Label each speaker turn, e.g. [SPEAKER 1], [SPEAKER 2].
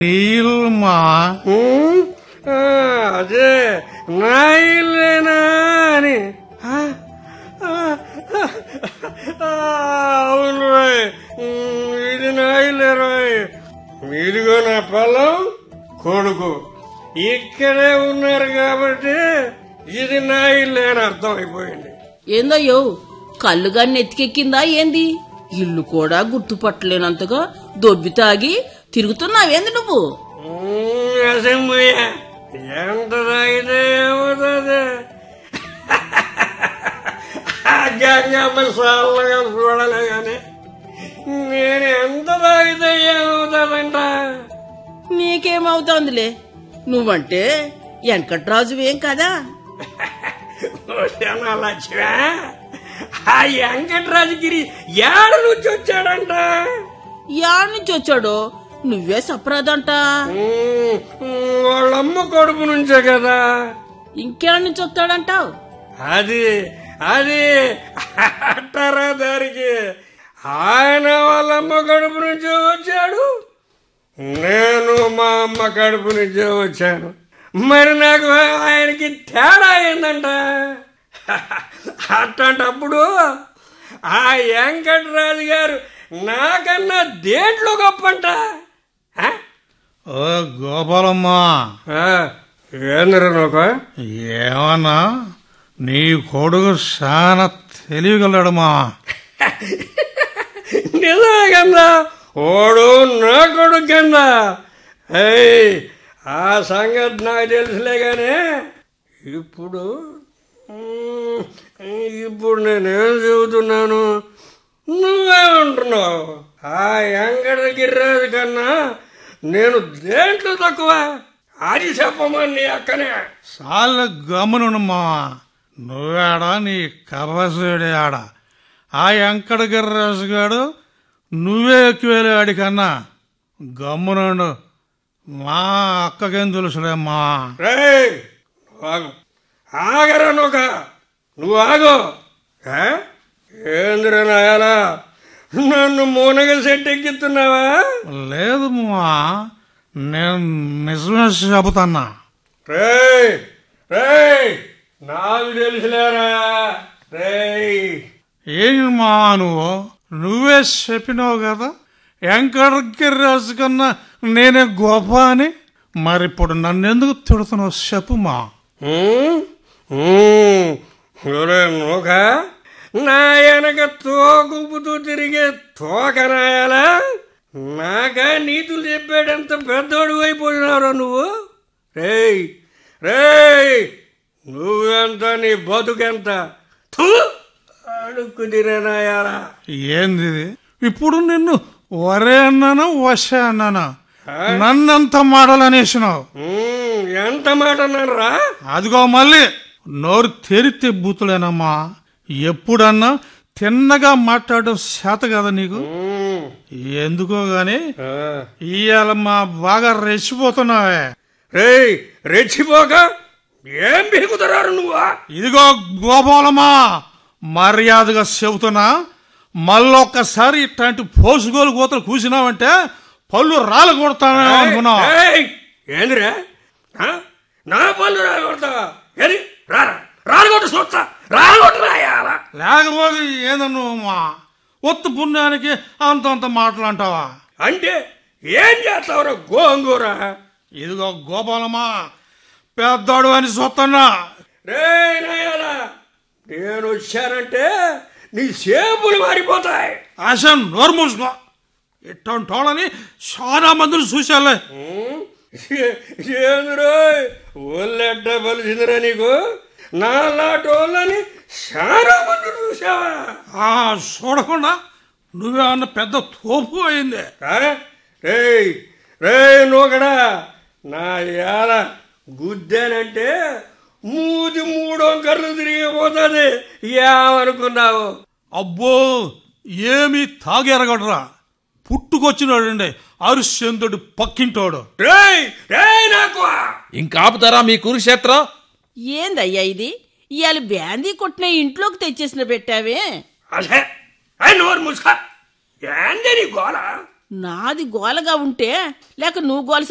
[SPEAKER 1] నీల్మా
[SPEAKER 2] ఉమ్, ఆ, అదే నా ఇల్లేనా అని ఆ, ఆ, ఆ, అవును రోయ్ ఉమ్, ఇది నా ఇల్లే రోయ్ మీదిగో నా పొలం కొడుకు ఇక్కడే ఉన్నారు కాబట్టి ఇది నా ఇల్లే అని అర్థం అయిపోయింది
[SPEAKER 3] ఏందయ్యో కళ్ళుగా నెత్తికెక్కిందా ఏంది ఇల్లు కూడా గుర్తుపట్టలేనంతగా దొబ్బి తాగి తిరుగుతున్నావేంది నువ్వు
[SPEAKER 2] ఉమ్, అసెంబ్లీ ఎంత తాగితే ఏమవుతుంది ఆ గంగమ్మ సాల్లగా చూడలే గాని నేను ఎంత తాగితే ఏమవుతాదంట
[SPEAKER 3] నీకేమవుతోందిలే నువ్వంటే వెంకట్రాజువేం కదా
[SPEAKER 2] ఓసేనా లక్ష్మి ఆ వెంకటరాజగిరి ఏడ నుంచి వచ్చాడంట
[SPEAKER 3] యాడ్ నుంచి వచ్చాడో నువ్వే సప్రాదంట
[SPEAKER 2] ఉమ్, ఉమ్, వాళ్ళమ్మ కొడుకు నుంచే కదా
[SPEAKER 3] ఇంకేడ్ నుంచి వస్తాడంటావు
[SPEAKER 2] అది అది అట్టారా దానికి ఆయన వాళ్ళ అమ్మ కడుపు నుంచే వచ్చాడు నేను మా అమ్మ కడుపు నుంచే వచ్చాను మరి నాకు ఆయనకి తేడా ఏందంట అట్లాంటప్పుడు ఆ వెంకటరాజు గారు నాకన్నా దేంట్లో గొప్పంట ఆ?
[SPEAKER 1] ఓ గోపాలమ్మా
[SPEAKER 2] ఆ, ఏందిరా నోక
[SPEAKER 1] ఏమన్నా నీ కొడుకు చాలా తెలియగలడమ్మా
[SPEAKER 2] నిజమే కన్నా ఓడు నా కొడుకు కన్నా ఏయ్ ఆ సంగతి నాకు తెలుసులే గానీ ఇప్పుడు మ్, ఇప్పుడు నేనేం చెబుతున్నాను నువ్వేమంటున్నావు ఆ వెంకటగిరిరాజు కన్నా నేను దేంట్లో తక్కువ అది చెప్పమని నీ అక్కనే
[SPEAKER 1] చాలా గమనునమ్మా నువ్వేడా నీ కర్రసుడే ఆడ ఆ వెంకట గిర్రాజు గాడు నువ్వే ఎక్కువేలే ఆడికన్నా గమ్మునుండు మా అక్కకేం తెలుసులేమ్మా
[SPEAKER 2] రేయ్ నువ్వు ఆగు ఆగరా నూక నువ్వు ఆగు ఏ? ఏందిరా నాయాలా నన్ను మూనగ సెట్ ఎక్కిస్తున్నావా
[SPEAKER 1] లేదు మా నేను నిజమే చెబుతాన్నా
[SPEAKER 2] రేయ్ రేయ్ నాకు తెలుసులేరా రేయ్
[SPEAKER 1] ఏంటి మా నువ్వు నువ్వే చెప్పినావు కదా వెంకటగిరిరాజు కన్నా నేనే గొప్ప అని మరి ఇప్పుడు నన్ను ఎందుకు తిడుతున్నావు చెప్పు మా
[SPEAKER 2] ఉమ్, ఉమ్, ఒరే నూక నా వెనక తోకుంపుతూ తిరిగే తోకనాయాలా నాకా నీతులు చెప్పాడంత పెద్దోడు అయిపోయినావురా నువ్వు రేయ్ రేయ్ నువ్వెంత నీ బతుకెంత థూ అడుక్కు తిరేనాయాలా
[SPEAKER 1] ఏంది ఇది? ఇప్పుడు నిన్ను వరే అన్నానా వశ అన్నానా నన్నంత మాటలు అనేసినావు
[SPEAKER 2] ఉమ్, ఎంత మాట అన్నారా
[SPEAKER 1] అదిగో మళ్ళీ నోరు తెరితే బూతులేనమ్మా ఎప్పుడన్నా తిన్నగా మాట్లాడడం చేత కదా నీకు
[SPEAKER 2] ఉమ్,
[SPEAKER 1] ఎందుకో గాని
[SPEAKER 2] ఆ.
[SPEAKER 1] ఇవాళ మా బాగా రెచ్చిపోతున్నావే
[SPEAKER 2] రేయ్ రెచ్చిపోక ఏం పీకుతున్నారు నువ్వా
[SPEAKER 1] ఇదిగో గోపాలమా మర్యాదగా చెబుతున్నా మళ్ళొక్కసారి ఇట్లాంటి పోసుకోలు కోతలు కూసినావంటే పళ్ళు రాళ్ళ కొడతానే అనుకున్నావు
[SPEAKER 2] ఏయ్, ఏందిరా ఆ? నా పళ్ళు రాలగొడతావా ఏది రారా రాలగొట్టు చూస్తా రాలగొట్టు రాయాలా
[SPEAKER 1] లేకపోతే ఏందమ్మా ఒత్తు పుణ్యానికి అంతంత మాటలంటావా
[SPEAKER 2] అంటే ఏం చేస్తావురా గోంగూర
[SPEAKER 1] ఇదిగో గోపాలమా పెద్దోడు అని చూస్తున్నా
[SPEAKER 2] రే నాయాలా నేను వచ్చానంటే నీ సేపులు మారిపోతాయి
[SPEAKER 1] ఆశ నోరు మూసుకో ఇట్టంటోళ్ళని చాలా మందిని చూశాలే
[SPEAKER 2] ఉమ్, ఏందిరో ఒళ్ళెడ్డ పలిసిందిరా నీకు నా లాటోళ్ళని చాలా మంది చూసావా
[SPEAKER 1] ఆ చూడకుండా నువ్వేమన్నా పెద్ద తోపు అయింది
[SPEAKER 2] ఆ? రేయ్ రేయ్ నూకడా నా యాల గుద్దానంటే మూతి మూడో కర్లు తిరిగిపోతుంది ఏమనుకున్నావు
[SPEAKER 1] అబ్బో ఏమీ తాగెరగడరా పుట్టుకొచ్చినాడండి అరుశ్చంద్రుడి పక్కింటోడు
[SPEAKER 2] రేయ్ రేయ్ నాకు
[SPEAKER 4] ఇంకాపుతారా మీ కురుక్షేత్రం
[SPEAKER 3] ఏందయ్యా ఇది ఇవాళ బ్యాందీ కొట్టిన ఇంట్లోకి తెచ్చేసిన పెట్టావే
[SPEAKER 2] అదే అయ్ నోరు ముసుక ఏంది నీ గోల
[SPEAKER 3] నాది గోలగా ఉంటే లేక నువ్వు గోల